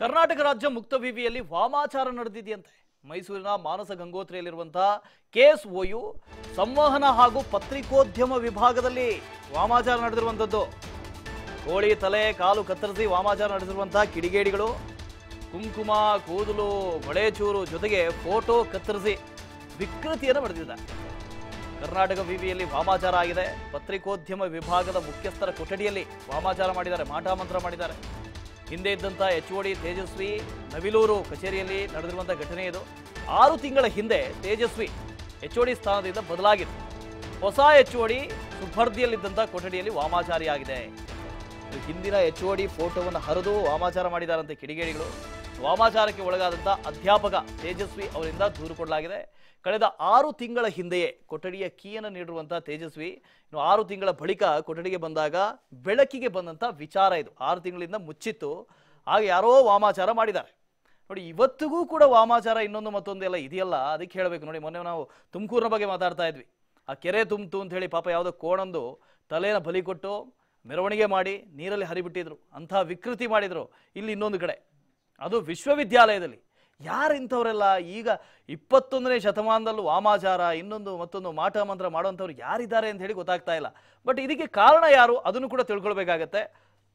ಕರ್ನಾಟಕ ರಾಜ್ಯ ಮುಕ್ತ ವಿವಿಯಲ್ಲಿ ವಾಮಾಚಾರ ನಡೆದಿದೆಯಂತೆ ಮೈಸೂರಿನ ಮಾನಸ ಗಂಗೋತ್ರಿಯಲ್ಲಿರುವಂತಹ ಕೆಎಸ್ ಓಯು ಸಂವಹನ ಹಾಗೂ ಪತ್ರಿಕೋದ್ಯಮ ವಿಭಾಗದಲ್ಲಿ ವಾಮಾಚಾರ ನಡೆದಿರುವಂಥದ್ದು ಕೋಳಿ ತಲೆ ಕಾಲು ಕತ್ತರಿಸಿ ವಾಮಾಚಾರ ನಡೆಸಿರುವಂತಹ ಕಿಡಿಗೇಡಿಗಳು ಕುಂಕುಮ ಕೂದಲು ಬಳೆಚೂರು ಜೊತೆಗೆ ಫೋಟೋ ಕತ್ತರಿಸಿ ವಿಕೃತಿಯನ್ನು ನಡೆದಿದ್ದಾರೆ ಕರ್ನಾಟಕ ವಿವಿಯಲ್ಲಿ ವಾಮಾಚಾರ ಆಗಿದೆ ಪತ್ರಿಕೋದ್ಯಮ ವಿಭಾಗದ ಮುಖ್ಯಸ್ಥರ ಕೊಠಡಿಯಲ್ಲಿ ವಾಮಾಚಾರ ಮಾಡಿದ್ದಾರೆ ಮಾಟಾಮಂತ್ರ ಮಾಡಿದ್ದಾರೆ ಹಿಂದೆ ಇದ್ದಂಥ ಎಚ್ ಡಿ ತೇಜಸ್ವಿ ನವಿಲೂರು ಕಚೇರಿಯಲ್ಲಿ ನಡೆದಿರುವಂಥ ಘಟನೆ ಇದು ಆರು ತಿಂಗಳ ಹಿಂದೆ ತೇಜಸ್ವಿ ಎಚ್ ಡಿ ಸ್ಥಾನದಿಂದ ಬದಲಾಗಿತ್ತು ಹೊಸ ಎಚ್ ಡಿ ಸುಭರ್ದಿಯಲ್ಲಿದ್ದಂಥ ಕೊಠಡಿಯಲ್ಲಿ ವಾಮಾಚಾರಿಯಾಗಿದೆ ಹಿಂದಿನ ಎಚ್ ಡಿ ಫೋಟೋವನ್ನು ಹರಿದು ವಾಮಾಚಾರ ಮಾಡಿದಾರಂತೆ ಕಿಡಿಗೇಡಿಗಳು ವಾಮಾಚಾರಕ್ಕೆ ಒಳಗಾದಂಥ ಅಧ್ಯಾಪಕ ತೇಜಸ್ವಿ ಅವರಿಂದ ದೂರು ಕೊಡಲಾಗಿದೆ ಕಳೆದ ಆರು ತಿಂಗಳ ಹಿಂದೆಯೇ ಕೊಠಡಿಯ ಕೀಯನ್ನು ನೀಡಿರುವಂಥ ತೇಜಸ್ವಿ ಇನ್ನು ಆರು ತಿಂಗಳ ಬಳಿಕ ಕೊಠಡಿಗೆ ಬಂದಾಗ ಬೆಳಕಿಗೆ ಬಂದಂಥ ವಿಚಾರ ಇದು ಆರು ತಿಂಗಳಿಂದ ಮುಚ್ಚಿತ್ತು ಆಗ ಯಾರೋ ವಾಮಾಚಾರ ಮಾಡಿದ್ದಾರೆ ನೋಡಿ ಇವತ್ತಿಗೂ ಕೂಡ ವಾಮಾಚಾರ ಇನ್ನೊಂದು ಮತ್ತೊಂದು ಎಲ್ಲ ಇದೆಯಲ್ಲ ಅದಕ್ಕೆ ಹೇಳಬೇಕು ನೋಡಿ ಮೊನ್ನೆ ನಾವು ತುಮಕೂರಿನ ಬಗ್ಗೆ ಮಾತಾಡ್ತಾ ಇದ್ವಿ ಆ ಕೆರೆ ತುಂಬ್ತು ಅಂತ ಹೇಳಿ ಪಾಪ ಯಾವುದೋ ಕೋಣಂದು ತಲೆನ ಬಲಿ ಕೊಟ್ಟು ಮೆರವಣಿಗೆ ಮಾಡಿ ನೀರಲ್ಲಿ ಹರಿಬಿಟ್ಟಿದ್ರು ಅಂಥ ವಿಕೃತಿ ಮಾಡಿದ್ರು ಇಲ್ಲಿ ಇನ್ನೊಂದು ಕಡೆ ಅದು ವಿಶ್ವವಿದ್ಯಾಲಯದಲ್ಲಿ ಯಾರು ಇಂಥವರೆಲ್ಲ ಈಗ ಇಪ್ಪತ್ತೊಂದನೇ ಶತಮಾನದಲ್ಲೂ ವಾಮಾಚಾರ ಇನ್ನೊಂದು ಮತ್ತೊಂದು ಮಾಟ ಮಂತ್ರ ಮಾಡುವಂಥವ್ರು ಯಾರಿದ್ದಾರೆ ಅಂತ ಹೇಳಿ ಗೊತ್ತಾಗ್ತಾ ಇಲ್ಲ ಬಟ್ ಇದಕ್ಕೆ ಕಾರಣ ಯಾರು ಅದನ್ನು ಕೂಡ ತಿಳ್ಕೊಳ್ಬೇಕಾಗತ್ತೆ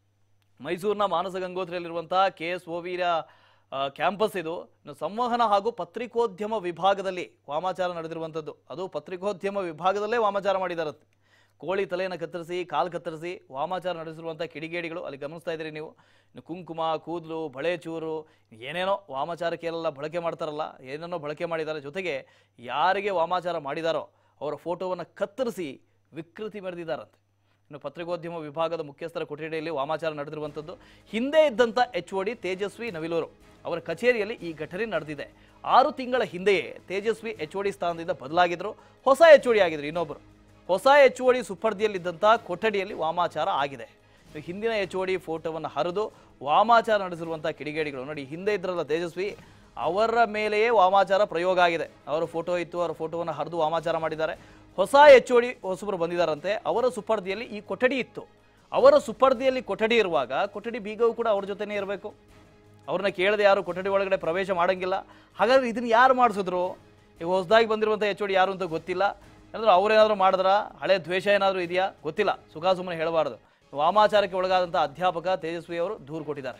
ಮೈಸೂರಿನ ಮಾನಸ ಗಂಗೋತ್ರಿಯಲ್ಲಿರುವಂತಹ ಕೆ ಎಸ್ ಓವಿರ ಕ್ಯಾಂಪಸ್ ಇದು ಇನ್ನು ಸಂವಹನ ಹಾಗೂ ಪತ್ರಿಕೋದ್ಯಮ ವಿಭಾಗದಲ್ಲಿ ವಾಮಾಚಾರ ನಡೆದಿರುವಂಥದ್ದು ಅದು ಪತ್ರಿಕೋದ್ಯಮ ವಿಭಾಗದಲ್ಲೇ ವಾಮಾಚಾರ ಮಾಡಿದಾರಂತೆ ಕೋಳಿ ತಲೆಯನ್ನು ಕತ್ತರಿಸಿ ಕಾಲು ಕತ್ತರಿಸಿ ವಾಮಾಚಾರ ನಡೆಸಿರುವಂಥ ಕಿಡಿಗೇಡಿಗಳು ಅಲ್ಲಿ ಗಮನಿಸ್ತಾ ಇದ್ದೀರಿ ನೀವು ಇನ್ನು ಕುಂಕುಮ ಕೂದಲು ಬಳೆಚೂರು ಏನೇನೋ ವಾಮಾಚಾರಕ್ಕೆಲ್ಲ ಬಳಕೆ ಮಾಡ್ತಾರಲ್ಲ ಏನೇನೋ ಬಳಕೆ ಮಾಡಿದ್ದಾರೆ ಜೊತೆಗೆ ಯಾರಿಗೆ ವಾಮಾಚಾರ ಮಾಡಿದಾರೋ ಅವರ ಫೋಟೋವನ್ನು ಕತ್ತರಿಸಿ ವಿಕೃತಿ ಮೆರೆದಿದ್ದಾರಂತೆ ಇನ್ನು ಪತ್ರಿಕೋದ್ಯಮ ವಿಭಾಗದ ಮುಖ್ಯಸ್ಥರ ಕೊಠಡಿಯಲ್ಲಿ ವಾಮಾಚಾರ ನಡೆದಿರುವಂಥದ್ದು ಹಿಂದೆ ಇದ್ದಂಥ ಎಚ್ ಡಿ ತೇಜಸ್ವಿ ನವಿಲೂರು ಅವರ ಕಚೇರಿಯಲ್ಲಿ ಈ ಘಟನೆ ನಡೆದಿದೆ ಆರು ತಿಂಗಳ ಹಿಂದೆಯೇ ತೇಜಸ್ವಿ ಎಚ್ ಡಿ ಸ್ಥಾನದಿಂದ ಬದಲಾಗಿದ್ರು ಹೊಸ ಎಚ್ ಡಿ ಆಗಿದ್ರು ಇನ್ನೊಬ್ಬರು ಹೊಸ ಎಚ್ ಡಿ ಸುಪರ್ದಿಯಲ್ಲಿದ್ದಂಥ ಕೊಠಡಿಯಲ್ಲಿ ವಾಮಾಚಾರ ಆಗಿದೆ ಇನ್ನು ಹಿಂದಿನ ಎಚ್ ಡಿ ಫೋಟೋವನ್ನು ಹರಿದು ವಾಮಾಚಾರ ನಡೆಸಿರುವಂಥ ಕಿಡಿಗೇಡಿಗಳು ನೋಡಿ ಹಿಂದೆ ಇದ್ರಲ್ಲ ತೇಜಸ್ವಿ ಅವರ ಮೇಲೆಯೇ ವಾಮಾಚಾರ ಪ್ರಯೋಗ ಆಗಿದೆ ಅವರ ಫೋಟೋ ಇತ್ತು ಅವರ ಫೋಟೋವನ್ನು ಹರಿದು ವಾಮಾಚಾರ ಮಾಡಿದ್ದಾರೆ ಹೊಸ ಎಚ್ ಡಿ ಹೊಸಬರು ಬಂದಿದ್ದಾರಂತೆ ಅವರ ಸುಪರ್ದಿಯಲ್ಲಿ ಈ ಕೊಠಡಿ ಇತ್ತು ಅವರ ಸುಪರ್ದಿಯಲ್ಲಿ ಕೊಠಡಿ ಇರುವಾಗ ಕೊಠಡಿ ಬೀಗವು ಕೂಡ ಅವ್ರ ಜೊತೆನೇ ಇರಬೇಕು ಅವ್ರನ್ನ ಕೇಳದೆ ಯಾರು ಕೊಠಡಿ ಒಳಗಡೆ ಪ್ರವೇಶ ಮಾಡಂಗಿಲ್ಲ ಹಾಗಾದ್ರೆ ಇದನ್ನ ಯಾರು ಮಾಡಿಸಿದ್ರು ಈಗ ಹೊಸದಾಗಿ ಬಂದಿರುವಂಥ ಎಚ್ ಡಿ ಯಾರು ಅಂತ ಗೊತ್ತಿಲ್ಲ ಅಂದ್ರೆ ಅವ್ರೇನಾದ್ರು ಮಾಡಿದ್ರ ಹಳೆ ದ್ವೇಷ ಏನಾದರೂ ಇದೆಯಾ ಗೊತ್ತಿಲ್ಲ ಸುಖ ಸುಮ್ಮನೆ ಹೇಳಬಾರ್ದು ವಾಮಾಚಾರಕ್ಕೆ ಒಳಗಾದಂಥ ಅಧ್ಯಾಪಕ ತೇಜಸ್ವಿ ಅವರು ದೂರು ಕೊಟ್ಟಿದ್ದಾರೆ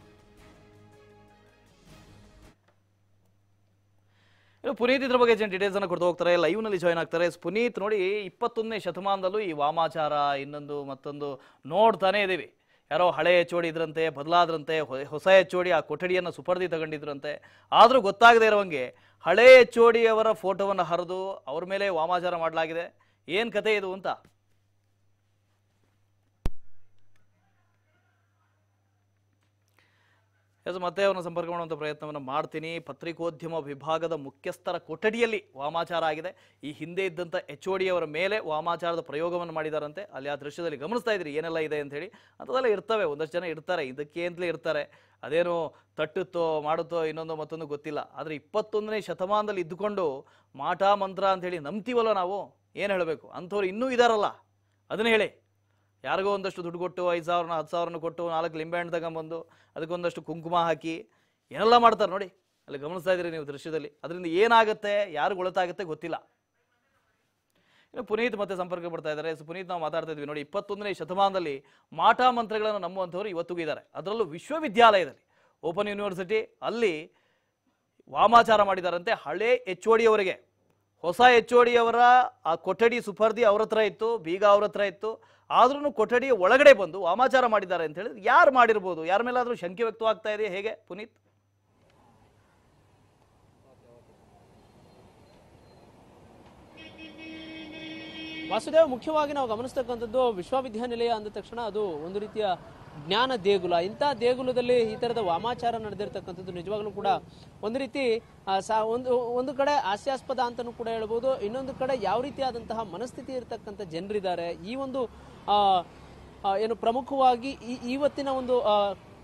ಇನ್ನು ಪುನೀತ್ ಇದ್ರ ಬಗ್ಗೆ ಡೀಟೇಲ್ಸ್ ಅನ್ನು ಕೊಡ್ತಾ ಹೋಗ್ತಾರೆ ಲೈವ್ ನಲ್ಲಿ ಜಾಯ್ನ್ ಆಗ್ತಾರೆ ಪುನೀತ್ ನೋಡಿ ಇಪ್ಪತ್ತೊಂದನೇ ಶತಮಾನದಲ್ಲೂ ಈ ವಾಮಾಚಾರ ಇನ್ನೊಂದು ಮತ್ತೊಂದು ನೋಡ್ತಾನೆ ಇದೀವಿ ಯಾರೋ ಹಳೆ ಎಚ್ ಇದ್ರಂತೆ ಬದಲಾದ್ರಂತೆ ಹೊ- ಹೊಸ ಎಚ್ ಆ ಕೊಠಡಿಯನ್ನು ಸುಪರ್ದಿ ತಗೊಂಡಿದ್ರಂತೆ ಆದರೂ ಗೊತ್ತಾಗದೇ ಇರೋವಂಗೆ ಹಳೆ ಎಚ್ ಅವರ ಫೋಟೋವನ್ನು ಹರಿದು ಅವ್ರ ಮೇಲೆ ವಾಮಾಚಾರ ಮಾಡಲಾಗಿದೆ ಏನು ಕತೆ ಇದು ಅಂತ ಎಸ್ ಮತ್ತೆ ಅವರನ್ನು ಸಂಪರ್ಕ ಮಾಡುವಂಥ ಪ್ರಯತ್ನವನ್ನು ಮಾಡ್ತೀನಿ ಪತ್ರಿಕೋದ್ಯಮ ವಿಭಾಗದ ಮುಖ್ಯಸ್ಥರ ಕೊಠಡಿಯಲ್ಲಿ ವಾಮಾಚಾರ ಆಗಿದೆ ಈ ಹಿಂದೆ ಇದ್ದಂಥ ಎಚ್ ಅವರ ಮೇಲೆ ವಾಮಾಚಾರದ ಪ್ರಯೋಗವನ್ನು ಮಾಡಿದಾರಂತೆ ಅಲ್ಲಿ ಆ ದೃಶ್ಯದಲ್ಲಿ ಗಮನಿಸ್ತಾ ಇದ್ರಿ ಏನೆಲ್ಲ ಇದೆ ಅಂತ ಹೇಳಿ ಅಂಥದ್ದೆಲ್ಲ ಇರ್ತವೆ ಒಂದಷ್ಟು ಜನ ಇರ್ತಾರೆ ಇದಕ್ಕೆ ಅಂತಲೇ ಇರ್ತಾರೆ ಅದೇನು ತಟ್ಟುತ್ತೋ ಮಾಡುತ್ತೋ ಇನ್ನೊಂದು ಮತ್ತೊಂದು ಗೊತ್ತಿಲ್ಲ ಆದರೆ ಇಪ್ಪತ್ತೊಂದನೇ ಶತಮಾನದಲ್ಲಿ ಇದ್ದುಕೊಂಡು ಮಾಟ ಮಂತ್ರ ಅಂತ ಹೇಳಿ ನಂಬ್ತೀವಲ್ಲ ನಾವು ಏನು ಹೇಳಬೇಕು ಅಂಥವ್ರು ಇನ್ನೂ ಇದಾರಲ್ಲ ಅದನ್ನ ಹೇಳಿ ಯಾರಿಗೋ ಒಂದಷ್ಟು ದುಡ್ಡು ಕೊಟ್ಟು ಐದು ಸಾವಿರನ ಹತ್ತು ಸಾವಿರನ ಕೊಟ್ಟು ನಾಲ್ಕು ಲಿಂಬೆ ಹಣ್ಣು ತಗೊಂಬಂದು ಅದಕ್ಕೊಂದಷ್ಟು ಕುಂಕುಮ ಹಾಕಿ ಏನೆಲ್ಲ ಮಾಡ್ತಾರೆ ನೋಡಿ ಅಲ್ಲಿ ಗಮನಿಸ್ತಾ ಇದ್ದೀರಿ ನೀವು ದೃಶ್ಯದಲ್ಲಿ ಅದರಿಂದ ಏನಾಗುತ್ತೆ ಯಾರಿಗೆ ಒಳಿತಾಗುತ್ತೆ ಗೊತ್ತಿಲ್ಲ ಇನ್ನು ಪುನೀತ್ ಮತ್ತೆ ಸಂಪರ್ಕ ಬರ್ತಾ ಇದ್ದಾರೆ ಸೊ ಪುನೀತ್ ನಾವು ಮಾತಾಡ್ತಾ ಇದ್ವಿ ನೋಡಿ ಇಪ್ಪತ್ತೊಂದನೇ ಶತಮಾನದಲ್ಲಿ ಮಾಟ ಮಂತ್ರಗಳನ್ನು ನಂಬುವಂಥವ್ರು ಇವತ್ತಿಗೂ ಇದ್ದಾರೆ ಅದರಲ್ಲೂ ವಿಶ್ವವಿದ್ಯಾಲಯದಲ್ಲಿ ಓಪನ್ ಯೂನಿವರ್ಸಿಟಿ ಅಲ್ಲಿ ವಾಮಾಚಾರ ಮಾಡಿದಾರಂತೆ ಹಳೆ ಎಚ್ ಅವರಿಗೆ ಹೊಸ ಎಚ್ ಅವರ ಆ ಕೊಠಡಿ ಸುಪರ್ದಿ ಅವ್ರ ಹತ್ರ ಇತ್ತು ಬೀಗ ಅವ್ರ ಹತ್ರ ಇತ್ತು ಆದ್ರೂ ಕೊಠಡಿಯ ಒಳಗಡೆ ಬಂದು ವಾಮಾಚಾರ ಮಾಡಿದ್ದಾರೆ ಅಂತ ಹೇಳಿದ್ರೆ ಯಾರು ಮಾಡಿರ್ಬೋದು ಯಾರ ಮೇಲಾದ್ರೂ ಶಂಕೆ ವ್ಯಕ್ತವಾಗ್ತಾ ಇದೆ ಹೇಗೆ ಪುನೀತ್ ವಾಸುದೇವ ಮುಖ್ಯವಾಗಿ ನಾವು ಗಮನಿಸ್ತಕ್ಕಂಥದ್ದು ವಿಶ್ವವಿದ್ಯಾನಿಲಯ ಅಂದ ತಕ್ಷಣ ಅದು ಒಂದು ರೀತಿಯ ಜ್ಞಾನ ದೇಗುಲ ಇಂಥ ದೇಗುಲದಲ್ಲಿ ಈ ತರದ ವಾಮಾಚಾರ ನಡೆದಿರ್ತಕ್ಕಂಥದ್ದು ನಿಜವಾಗ್ಲೂ ಕೂಡ ಒಂದು ರೀತಿ ಆ, ಸಾ- ಒಂದು ಒಂದು ಕಡೆ ಹಾಸ್ಯಾಸ್ಪದ ಅಂತಾನೂ ಕೂಡ ಹೇಳ್ಬೋದು ಇನ್ನೊಂದು ಕಡೆ ಯಾವ ರೀತಿಯಾದಂತಹ ಮನಸ್ಥಿತಿ ಇರತಕ್ಕಂಥ ಜನರಿದ್ದಾರೆ ಈ ಒಂದು ಆ, ಆ, ಏನು ಪ್ರಮುಖವಾಗಿ ಈ ಇವತ್ತಿನ ಒಂದು ಆ,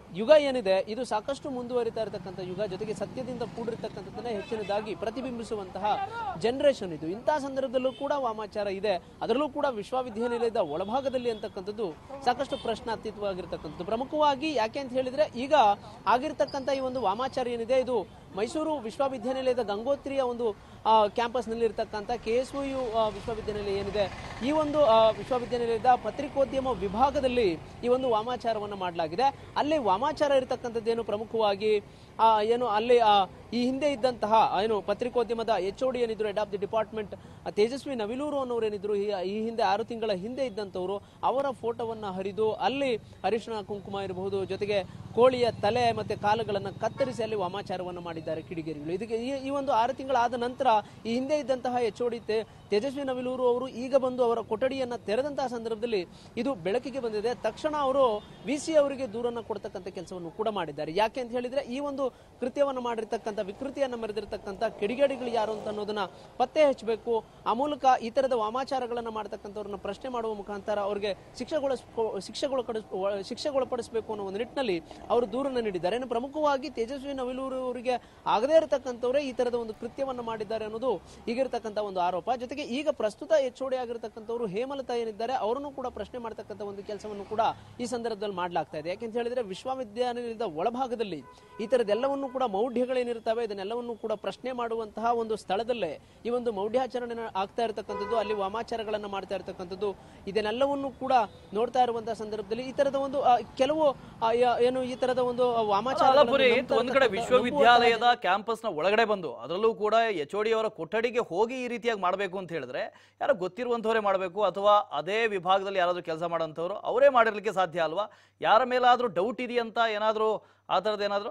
ಯುಗ ಏನಿದೆ ಇದು ಸಾಕಷ್ಟು ಮುಂದುವರಿತಾ ಇರತಕ್ಕಂಥ ಯುಗ ಜೊತೆಗೆ ಸತ್ಯದಿಂದ ಕೂಡಿರ್ತಕ್ಕಂಥದ್ದನ್ನ ಹೆಚ್ಚಿನದಾಗಿ ಪ್ರತಿಬಿಂಬಿಸುವಂತಹ ಜನರೇಷನ್ ಇದು ಇಂತಹ ಸಂದರ್ಭದಲ್ಲೂ ಕೂಡ ವಾಮಾಚಾರ ಇದೆ ಅದರಲ್ಲೂ ಕೂಡ ವಿಶ್ವವಿದ್ಯಾನಿಲಯದ ಒಳಭಾಗದಲ್ಲಿ ಅಂತಕ್ಕಂಥದ್ದು ಸಾಕಷ್ಟು ಪ್ರಶ್ನಾತೀತವಾಗಿರ್ತಕ್ಕಂಥದ್ದು ಪ್ರಮುಖವಾಗಿ ಯಾಕೆ ಅಂತ ಹೇಳಿದ್ರೆ ಈಗ ಆಗಿರ್ತಕ್ಕಂಥ ಈ ಒಂದು ವಾಮಾಚಾರ ಏನಿದೆ ಇದು ಮೈಸೂರು ವಿಶ್ವವಿದ್ಯಾನಿಲಯದ ಗಂಗೋತ್ರಿಯ ಒಂದು ಕ್ಯಾಂಪಸ್ನಲ್ಲಿ ಇರ್ತಕ್ಕಂಥ ಕೆ ಎಸ್ ಯು ವಿಶ್ವವಿದ್ಯಾನಿಲಯ ಏನಿದೆ ಈ ಒಂದು ಆ, ವಿಶ್ವವಿದ್ಯಾನಿಲಯದ ಪತ್ರಿಕೋದ್ಯಮ ವಿಭಾಗದಲ್ಲಿ ಈ ಒಂದು ವಾಮಾಚಾರವನ್ನು ಮಾಡಲಾಗಿದೆ ಅಲ್ಲಿ ವಾಮಾಚಾರ ಇರತಕ್ಕಂಥದ್ದೇನು ಪ್ರಮುಖವಾಗಿ ಆ, ಏನು ಅಲ್ಲಿ ಆ, ಈ ಹಿಂದೆ ಇದ್ದಂತಹ ಏನು ಪತ್ರಿಕೋದ್ಯಮದ ಎಚ್ ಓ ಡಿ ಏನಿದ್ರು head of the department Tejaswi Naviluru ಅನ್ನೋರು ಏನಿದ್ರು ಈ ಈ ಹಿಂದೆ ಆರು ತಿಂಗಳ ಹಿಂದೆ ಇದ್ದಂಥವ್ರು ಅವರ ಫೋಟೋವನ್ನ ಹರಿದು ಅಲ್ಲಿ ಅರಿಶಿಣ ಕುಂಕುಮ ಇರಬಹುದು ಜೊತೆಗೆ ಕೋಳಿಯ ತಲೆ ಮತ್ತೆ ಕಾಲುಗಳನ್ನು ಕತ್ತರಿಸಿ ಅಲ್ಲಿ ವಾಮಾಚಾರವನ್ನು ಮಾಡಿದ್ದಾರೆ ಕಿಡಿಗೇರಿಗಳು ಇದಕ್ಕೆ ಈ- ಈ ಒಂದು ಆರು ತಿಂಗಳಾದ ನಂತರ ಈ ಹಿಂದೆ ಇದ್ದಂತಹ H O D Tejaswi Naviluru ಅವರು ಈಗ ಬಂದು ಅವರ ಕೊಠಡಿಯನ್ನ ತೆರೆದಂತಹ ಸಂದರ್ಭದಲ್ಲಿ ಇದು ಬೆಳಕಿಗೆ ಬಂದಿದೆ ತಕ್ಷಣ ಅವರು ವಿ ಸಿ ಅವರಿಗೆ ದೂರನ್ನ ಕೊಡ್ತಕ್ಕಂಥ ಕೆಲಸವನ್ನು ಕೂಡ ಮಾಡಿದ್ದಾರೆ ಯಾಕೆ ಅಂತ ಹೇಳಿದ್ರೆ ಈ ಒಂದು ಕೃತ್ಯವನ್ನು ಮಾಡಿರ್ತಕ್ಕಂಥ ವಿಕೃತಿಯನ್ನ ಮೆರೆದಿರ್ತಕ್ಕಂಥ ಕಿಡಿಗೇಡಿಗಳು ಯಾರು ಅಂತ ಅನ್ನೋದನ್ನ ಪತ್ತೆ ಹಚ್ಚಬೇಕು ಆ ಮೂಲಕ ಈ ತರದ ವಾಮಾಚಾರಗಳನ್ನ ಮಾಡ್ತಕ್ಕಂಥವ್ರನ್ನ ಪ್ರಶ್ನೆ ಮಾಡುವ ಮುಖಾಂತರ ಅವರಿಗೆ ಶಿಕ್ಷೆಗೊಳಿಸ್ ಶಿಕ್ಷೆಗೊಳಪಡಿಸ್ ಶಿಕ್ಷೆಗೊಳಪಡಿಸಬೇಕು ಅನ್ನೋ ಒಂದು ನಿಟ್ಟಿನಲ್ಲಿ ಅವರು ದೂರನ್ನ ನೀಡಿದ್ದಾರೆ ಇನ್ನು ಪ್ರಮುಖವಾಗಿ ತೇಜಸ್ವಿ ನವಿಲೂರು ಅವರಿಗೆ ಆಗದೇ ಇರತಕ್ಕಂಥವರೇ ಈ ತರದ ಒಂದು ಕೃತ್ಯವನ್ನ ಮಾಡಿದ್ದಾರೆ ಅನ್ನೋದು ಈಗಿರ್ತಕ್ಕಂಥ ಒಂದು ಆರೋಪ ಜೊತೆಗೆ ಈಗ ಪ್ರಸ್ತುತ ಎಚ್ಒಡಿ ಆಗಿರ್ತಕ್ಕಂಥವ್ರು ಹೇಮಲತಾ ಏನಿದ್ದಾರೆ ಅವರನ್ನು ಕೂಡ ಪ್ರಶ್ನೆ ಮಾಡ್ತಕ್ಕಂಥ ಒಂದು ಕೆಲಸವನ್ನು ಕೂಡ ಈ ಸಂದರ್ಭದಲ್ಲಿ ಮಾಡಲಾಗ್ತಾ ಇದೆ ಯಾಕೆಂತ ಹೇಳಿದ್ರೆ ವಿಶ್ವವಿದ್ಯಾನಿಲಯದ ಒಳಭಾಗದಲ್ಲಿ ಈ ತರದೆಲ್ಲವನ್ನು ಕೂಡ ಮೌಢ್ಯಗಳೇನಿರ್ತವೆ ಇದನ್ನೆಲ್ಲವನ್ನು ಕೂಡ ಪ್ರಶ್ನೆ ಮಾಡುವಂತಹ ಒಂದು ಸ್ಥಳದಲ್ಲೇ ಈ ಒಂದು ಮೌಢ್ಯಾಚರಣೆ ಆಗ್ತಾ ಇರತಕ್ಕಂಥದ್ದು ಅಲ್ಲಿ ವಾಮಾಚಾರಗಳನ್ನ ಮಾಡ್ತಾ ಇರತಕ್ಕಂಥದ್ದು ಇದನ್ನೆಲ್ಲವನ್ನು ಕೂಡ ನೋಡ್ತಾ ಇರುವಂತಹ ಸಂದರ್ಭದಲ್ಲಿ ಈ ತರದ ಒಂದು ಆ, ಕೆಲವು ಆ, ಯ- ಏನು ಈ ತರದ ಒಂದು ವಾಮಾಚಾರ ಅಲ್ಲ ಪುನೀತ್ ಒಂದ್ ಕಡೆ ವಿಶ್ವವಿದ್ಯಾಲಯದ ಕ್ಯಾಂಪಸ್ ನ ಒಳಗಡೆ ಬಂದು ಅದರಲ್ಲೂ ಕೂಡ ಎಚ್ ಅವರ ಕೊಠಡಿಗೆ ಹೋಗಿ ಈ ರೀತಿಯಾಗಿ ಮಾಡಬೇಕು ಅಂತ ಹೇಳಿದ್ರೆ ಯಾರೋ ಗೊತ್ತಿರುವಂತವರೇ ಮಾಡಬೇಕು ಅಥವಾ ಅದೇ ವಿಭಾಗದಲ್ಲಿ ಯಾರಾದ್ರೂ ಕೆಲಸ ಮಾಡೋಂಥವ್ರು ಅವರೇ ಮಾಡಿರ್ಲಿಕ್ಕೆ ಸಾಧ್ಯ ಅಲ್ವಾ ಯಾರ ಮೇಲಾದ್ರೂ ಡೌಟ್ ಇದೆಯಂತ ಏನಾದ್ರೂ ಆ ಥರದ್ದು ಏನಾದ್ರು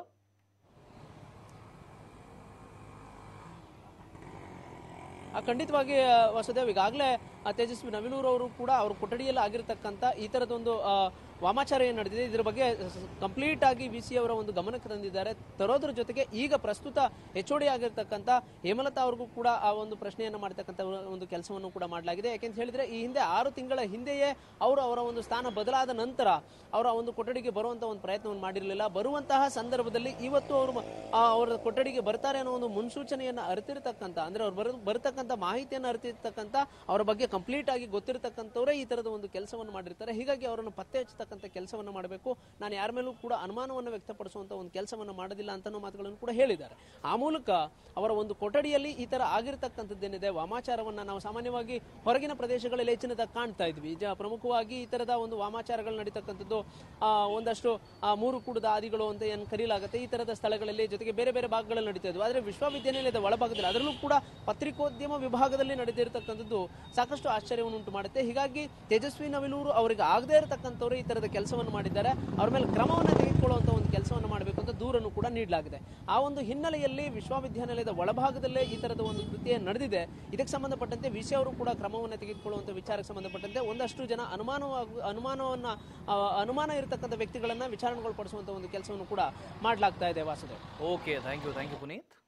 ಆ, ಖಂಡಿತವಾಗಿ ಆ, ವಸುದೇವ್ ಈಗಾಗಲೇ ಆ, ತೇಜಸ್ವಿ ನವಿಲೂರು ಅವರು ಕೂಡ ಅವ್ರ ಕೊಠಡಿಯಲ್ಲಿ ಆಗಿರ್ತಕ್ಕಂಥ ಈ ತರದೊಂದು ಆ, ವಾಮಾಚಾರ ಏನು ನಡೆದಿದೆ ಇದರ ಬಗ್ಗೆ ಕಂಪ್ಲೀಟ್ ಆಗಿ ವಿ ಸಿ ಅವರ ಒಂದು ಗಮನಕ್ಕೆ ತಂದಿದ್ದಾರೆ ತರೋದ್ರ ಜೊತೆಗೆ ಈಗ ಪ್ರಸ್ತುತ ಎಚ್ ಡಿ ಆಗಿರ್ತಕ್ಕಂಥ ಹೇಮಲತಾ ಅವ್ರಿಗೂ ಕೂಡ ಆ ಒಂದು ಪ್ರಶ್ನೆಯನ್ನು ಮಾಡ್ತಕ್ಕಂಥ ಒಂದು ಕೆಲಸವನ್ನು ಕೂಡ ಮಾಡಲಾಗಿದೆ ಯಾಕೆಂತ ಹೇಳಿದ್ರೆ ಈ ಹಿಂದೆ ಆರು ತಿಂಗಳ ಹಿಂದೆಯೇ ಅವರು ಅವರ ಒಂದು ಸ್ಥಾನ ಬದಲಾದ ನಂತರ ಅವರ ಒಂದು ಕೊಠಡಿಗೆ ಬರುವಂತ ಒಂದು ಪ್ರಯತ್ನವನ್ನು ಮಾಡಿರಲಿಲ್ಲ ಬರುವಂತಹ ಸಂದರ್ಭದಲ್ಲಿ ಇವತ್ತು ಅವರು ಮ- ಆ, ಅವರ ಕೊಠಡಿಗೆ ಬರ್ತಾರೆ ಅನ್ನೋ ಒಂದು ಮುನ್ಸೂಚನೆಯನ್ನ ಅರಿತಿರ್ತಕ್ಕಂಥ ಅಂದ್ರೆ ಅವ್ರು ಬರ ಬರ್ತಕ್ಕಂಥ ಮಾಹಿತಿಯನ್ನು ಅರಿತಿರ್ತಕ್ಕಂಥ ಅವರ ಬಗ್ಗೆ ಕಂಪ್ಲೀಟ್ ಆಗಿ ಗೊತ್ತಿರತಕ್ಕಂಥವರೇ ಈ ತರದ ಒಂದು ಕೆಲಸವನ್ನು ಮಾಡಿರ್ತಾರೆ ಹೀಗಾಗಿ ಅವರನ್ನು ಪತ್ತೆ ಹಚ್ಚತಕ್ಕಂಥ ಕೆಲಸವನ್ನು ಮಾಡಬೇಕು ನಾನು ಯಾರ ಮೇಲೂ ಕೂಡ ಅನುಮಾನವನ್ನು ವ್ಯಕ್ತಪಡಿಸುವಂತ ಒಂದು ಕೆಲಸವನ್ನು ಮಾಡೋದಿಲ್ಲ ಅಂತ ಮಾತುಗಳನ್ನು ಕೂಡ ಹೇಳಿದ್ದಾರೆ ಆ ಮೂಲಕ ಅವರ ಒಂದು ಕೊಠಡಿಯಲ್ಲಿ ಈ ತರ ಆಗಿರ್ತಕ್ಕಂಥದ್ದೇನಿದೆ ವಾಮಾಚಾರವನ್ನ ನಾವು ಸಾಮಾನ್ಯವಾಗಿ ಹೊರಗಿನ ಪ್ರದೇಶಗಳಲ್ಲಿ ಹೆಚ್ಚಿನದಾಗಿ ಕಾಣ್ತಾ ಇದ್ವಿ ಜ ಪ್ರಮುಖವಾಗಿ ಈ ತರದ ಒಂದು ವಾಮಾಚಾರಗಳು ನಡೀತಕ್ಕಂಥದ್ದು ಆ, ಒಂದಷ್ಟು ಆ, ಮೂರು ಕುಡದ ಆದಿಗಳು ಅಂತ ಏನು ಕರೀಲಾಗುತ್ತೆ ಈ ತರದ ಸ್ಥಳಗಳಲ್ಲಿ ಜೊತೆಗೆ ಬೇರೆ ಬೇರೆ ಭಾಗಗಳಲ್ಲಿ ನಡೀತಾ ಇದ್ವು ಆದರೆ ವಿಶ್ವವಿದ್ಯಾನಿಲಯದ ಒಳಭಾಗದಲ್ಲಿ ಅದರಲ್ಲೂ ಕೂಡ ಪತ್ರಿಕೋದ್ಯಮ ವಿಭಾಗದಲ್ಲಿ ನಡೆದಿರತಕ್ಕಂಥದ್ದು ಸಾಕಷ್ಟು ಆಶ್ಚರ್ಯವನ್ನು ಉಂಟು ಮಾಡುತ್ತೆ ಹೀಗಾಗಿ ತೇಜಸ್ವಿ ನವಿಲೂರು ಅವರಿಗೆ ಆಗದೇ ಇರತಕ್ಕಂಥವ್ರು ಈ ತರದ ಕೆಲಸವನ್ನು ಮಾಡಿದ್ದಾರೆ ಅವ್ರ ಮೇಲೆ ಕ್ರಮವನ್ನು ತೆಗೆದುಕೊಳ್ಳುವಂತ ಒಂದು ಕೆಲಸವನ್ನು ಮಾಡಬೇಕು ಅಂತ ದೂರನ್ನು ಕೂಡ ನೀಡಲಾಗಿದೆ ಆ ಒಂದು ಹಿನ್ನೆಲೆಯಲ್ಲಿ ವಿಶ್ವವಿದ್ಯಾನಿಲಯದ ಒಳಭಾಗದಲ್ಲೇ ಈ ತರದ ಒಂದು ಕೃತ್ಯ ನಡೆದಿದೆ ಇದಕ್ಕೆ ಸಂಬಂಧಪಟ್ಟಂತೆ ವಿಷಯ ಅವರು ಕೂಡ ಕ್ರಮವನ್ನು ತೆಗೆದುಕೊಳ್ಳುವಂತ ವಿಚಾರಕ್ಕೆ ಸಂಬಂಧಪಟ್ಟಂತೆ ಒಂದಷ್ಟು ಜನ ಅನುಮಾನವಾಗು ಅನುಮಾನವನ್ನ ಆ, ಅನುಮಾನ ಇರತಕ್ಕಂಥ ವ್ಯಕ್ತಿಗಳನ್ನ ವಿಚಾರಣೆಗೊಳಪಡಿಸುವಂತ ಒಂದು ಕೆಲಸವನ್ನು ಕೂಡ ಮಾಡಲಾಗ್ತಾ ಇದೆ Vasudev okay thank you thank you Puneeth